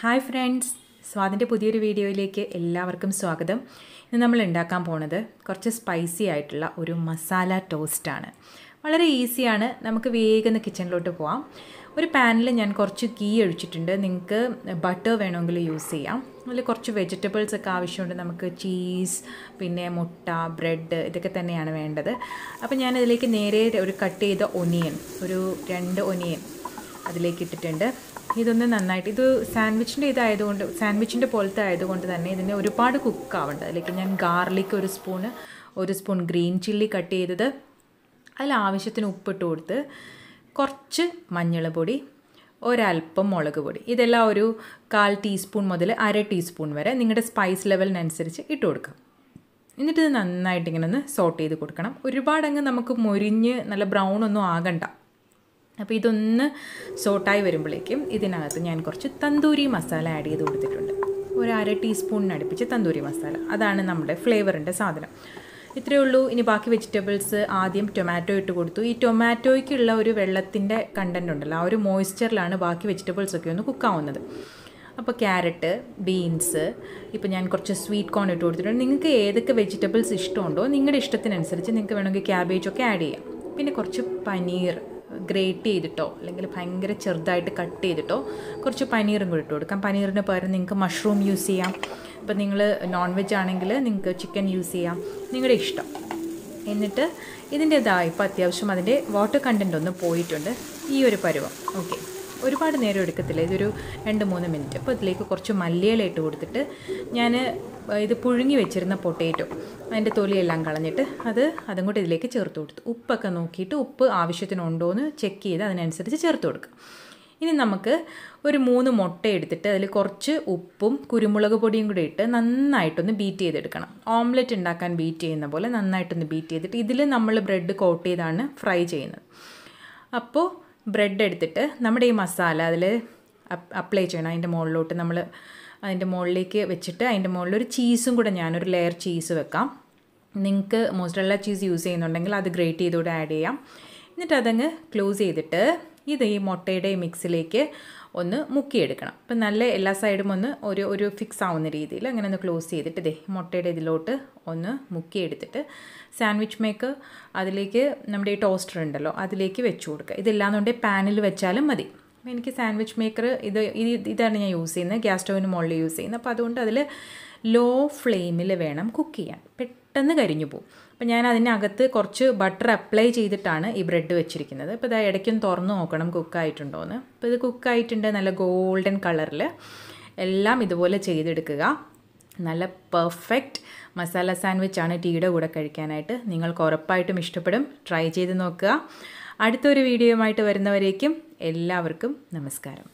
hi friends സ്വാദിൻ്റെ പുതിയൊരു വീഡിയോയിലേക്ക് എല്ലാവർക്കും സ്വാഗതം ഇന്ന് നമ്മൾ ഉണ്ടാക്കാൻ പോണത് കുറച്ച് സ്പൈസി ആയിട്ടുള്ള ഒരു മസാല ടോസ്റ്റാണ് വളരെ ഈസിയാണ് നമുക്ക് വേഗം കിച്ചണിലോട്ട് പോവാം ഒരു പാനിൽ ഞാൻ കുറച്ച് ഗീ ഒഴിച്ചിട്ടുണ്ട് നിങ്ങൾക്ക് ബട്ടർ വേണമെങ്കിൽ യൂസ് ചെയ്യാം അതിൽ കുറച്ച് വെജിറ്റബിൾസ് ഒക്കെ ആവശ്യമുണ്ട് നമുക്ക് ചീസ് പിന്നെ മുട്ട ബ്രെഡ് ഇതൊക്കെ തന്നെയാണ് വേണ്ടത് അപ്പോൾ ഞാനതിലേക്ക് നേരെ ഒരു കട്ട് ചെയ്ത ഒനിയൻ ഒരു രണ്ട് ഒനിയൻ അതിലേക്ക് ഇട്ടിട്ടുണ്ട് ഇതൊന്ന് നന്നായിട്ട് ഇത് സാൻഡ്വിച്ചിൻ്റെ ഇതായതുകൊണ്ട് സാൻഡ്വിച്ചിൻ്റെ പോലത്തെ ആയതുകൊണ്ട് തന്നെ ഇതിന് ഒരുപാട് കുക്ക് ആവേണ്ടത് അതിലേക്ക് ഞാൻ ഗാർലിക് ഒരു സ്പൂണ് ഒരു സ്പൂൺ ഗ്രീൻ ചില്ലി കട്ട് ചെയ്തത് അതിൽ ആവശ്യത്തിന് ഉപ്പിട്ട് കൊടുത്ത് കുറച്ച് മഞ്ഞൾ പൊടി ഒരൽപ്പം മുളക് പൊടി ഇതെല്ലാം ഒരു കാൽ ടീസ്പൂൺ മുതൽ അര ടീസ്പൂൺ വരെ നിങ്ങളുടെ സ്പൈസ് ലെവലിനനുസരിച്ച് ഇട്ട് കൊടുക്കാം എന്നിട്ട് ഇത് നന്നായിട്ട് ഇങ്ങനെ ഒന്ന് സോട്ട് ചെയ്ത് കൊടുക്കണം ഒരുപാടങ്ങ് നമുക്ക് മൊരിഞ്ഞ് നല്ല ബ്രൗൺ ഒന്നും ആകണ്ട അപ്പോൾ ഇതൊന്ന് സോട്ടായി വരുമ്പോഴേക്കും ഇതിനകത്ത് ഞാൻ കുറച്ച് തന്തൂരി മസാല ആഡ് ചെയ്ത് കൊടുത്തിട്ടുണ്ട് ഒരു അര ടീസ്പൂണിന് അടുപ്പിച്ച് തന്തൂരി മസാല അതാണ് നമ്മുടെ ഫ്ലേവറിൻ്റെ സാധനം ഇത്രയേ ഉള്ളൂ ഇനി ബാക്കി വെജിറ്റബിൾസ് ആദ്യം ടൊമാറ്റോ ഇട്ട് കൊടുത്തു ഈ ടൊമാറ്റോയ്ക്കുള്ള ഒരു വെള്ളത്തിൻ്റെ കണ്ടൻ്റ് ഉണ്ടല്ലോ ആ ഒരു മോയ്സ്ചറിലാണ് ബാക്കി വെജിറ്റബിൾസ് ഒക്കെ ഒന്ന് കുക്കാവുന്നത് അപ്പോൾ ക്യാരറ്റ് ബീൻസ് ഇപ്പോൾ ഞാൻ കുറച്ച് സ്വീറ്റ് കോൺ ഇട്ട് കൊടുത്തിട്ടുണ്ട് നിങ്ങൾക്ക് ഏതൊക്കെ വെജിറ്റബിൾസ് ഇഷ്ടമുണ്ടോ നിങ്ങളുടെ ഇഷ്ടത്തിനനുസരിച്ച് നിങ്ങൾക്ക് വേണമെങ്കിൽ ക്യാബേജ് ഒക്കെ ആഡ് ചെയ്യാം പിന്നെ കുറച്ച് പനീർ ഗ്രേറ്റ് ചെയ്തിട്ടോ അല്ലെങ്കിൽ ഭയങ്കര ചെറുതായിട്ട് കട്ട് ചെയ്തിട്ടോ കുറച്ച് പനീറും കൂടി ഇട്ട് കൊടുക്കാം പനീറിന് പകരം നിങ്ങൾക്ക് മഷ്റൂം യൂസ് ചെയ്യാം ഇപ്പം നിങ്ങൾ നോൺ വെജ് ആണെങ്കിൽ നിങ്ങൾക്ക് ചിക്കൻ യൂസ് ചെയ്യാം നിങ്ങളുടെ ഇഷ്ടം എന്നിട്ട് ഇതിൻ്റെതായി ഇപ്പോൾ അത്യാവശ്യം അതിൻ്റെ വാട്ടർ കണ്ടൻറ്റ് ഒന്ന് പോയിട്ടുണ്ട് ഈ ഒരു പരുവം ഓക്കെ ഒരുപാട് നേരം എടുക്കത്തില്ല ഇതൊരു രണ്ട് മൂന്ന് മിനിറ്റ് അപ്പോൾ ഇതിലേക്ക് കുറച്ച് മല്ലിയില ഇട്ട് കൊടുത്തിട്ട് ഞാൻ ഇത് പുഴുങ്ങി വെച്ചിരുന്ന പൊട്ടേറ്റോ അതിൻ്റെ തൊലിയെല്ലാം കളഞ്ഞിട്ട് അത് അതും കൂടി ഇതിലേക്ക് ചേർത്ത് കൊടുത്തു ഉപ്പൊക്കെ നോക്കിയിട്ട് ഉപ്പ് ആവശ്യത്തിനുണ്ടോ എന്ന് ചെക്ക് ചെയ്ത് അതിനനുസരിച്ച് ചേർത്ത് കൊടുക്കുക ഇനി നമുക്ക് ഒരു മൂന്ന് മുട്ട എടുത്തിട്ട് അതിൽ കുറച്ച് ഉപ്പും കുരുമുളക് പൊടിയും കൂടി ഇട്ട് നന്നായിട്ടൊന്ന് ബീറ്റ് ചെയ്തെടുക്കണം ഓംലെറ്റ് ഉണ്ടാക്കാൻ ബീറ്റ് ചെയ്യുന്ന പോലെ നന്നായിട്ടൊന്ന് ബീറ്റ് ചെയ്തിട്ട് ഇതിൽ നമ്മൾ ബ്രെഡ് കോട്ട് ചെയ്താണ് ഫ്രൈ ചെയ്യുന്നത് അപ്പോൾ ബ്രെഡ് എടുത്തിട്ട് നമ്മുടെ ഈ മസാല അതിൽ അപ്ലൈ ചെയ്യണം അതിൻ്റെ മുകളിലോട്ട് നമ്മൾ അതിൻ്റെ മുകളിലേക്ക് വെച്ചിട്ട് അതിൻ്റെ മുകളിൽ ഒരു ചീസും കൂടെ ഞാനൊരു ലെയർ ചീസ് വെക്കാം നിങ്ങൾക്ക് മോസ്റ്ററല്ല ചീസ് യൂസ് ചെയ്യുന്നുണ്ടെങ്കിൽ അത് ഗ്രേറ്റ് ചെയ്തുകൂടെ ആഡ് ചെയ്യാം എന്നിട്ട് അതങ്ങ് ക്ലോസ് ചെയ്തിട്ട് ഇത് ഈ മുട്ടയുടെ മിക്സിലേക്ക് ഒന്ന് മുക്കിയെടുക്കണം അപ്പം നല്ല എല്ലാ സൈഡും ഒന്ന് ഒരു ഒരു ഫിക്സ് ആവുന്ന രീതിയിൽ അങ്ങനെ ഒന്ന് ക്ലോസ് ചെയ്തിട്ട് ഇതേ മുട്ടയുടെ ഇതിലോട്ട് ഒന്ന് മുക്കിയെടുത്തിട്ട് സാൻഡ്വിച്ച് മേക്കർ അതിലേക്ക് നമ്മുടെ ഈ ടോസ്റ്റർ ഉണ്ടല്ലോ അതിലേക്ക് വെച്ച് കൊടുക്കുക ഇതില്ലാന്നുണ്ടെങ്കിൽ പാനിൽ വെച്ചാലും മതി എനിക്ക് സാൻഡ്വിച്ച് മേക്കർ ഇത് ഇതാണ് ഞാൻ യൂസ് ചെയ്യുന്നത് ഗ്യാസ് സ്റ്റൗവിന് മുകളിൽ യൂസ് ചെയ്യുന്നത് അപ്പോൾ അതുകൊണ്ട് അതിൽ ലോ ഫ്ലെയിമിൽ വേണം കുക്ക് ചെയ്യാൻ പെട്ടെന്ന് കരിഞ്ഞു പോകും അപ്പോൾ ഞാൻ അതിനകത്ത് കുറച്ച് ബട്ടർ അപ്ലൈ ചെയ്തിട്ടാണ് ഈ ബ്രെഡ് വെച്ചിരിക്കുന്നത് അപ്പോൾ ഇത് ഇടയ്ക്കൊന്ന് തുറന്ന് നോക്കണം കുക്കായിട്ടുണ്ടോ എന്ന് അപ്പോൾ ഇത് കുക്കായിട്ടുണ്ട് നല്ല ഗോൾഡൻ കളറിൽ എല്ലാം ഇതുപോലെ ചെയ്തെടുക്കുക നല്ല പെർഫെക്റ്റ് മസാല സാൻഡ്വിച്ച് ആണ് ടീയുടെ കൂടെ കഴിക്കാനായിട്ട് നിങ്ങൾക്ക് ഉറപ്പായിട്ടും ഇഷ്ടപ്പെടും ട്രൈ ചെയ്ത് നോക്കുക അടുത്തൊരു വീഡിയോയുമായിട്ട് വരുന്നവരേക്കും എല്ലാവർക്കും നമസ്കാരം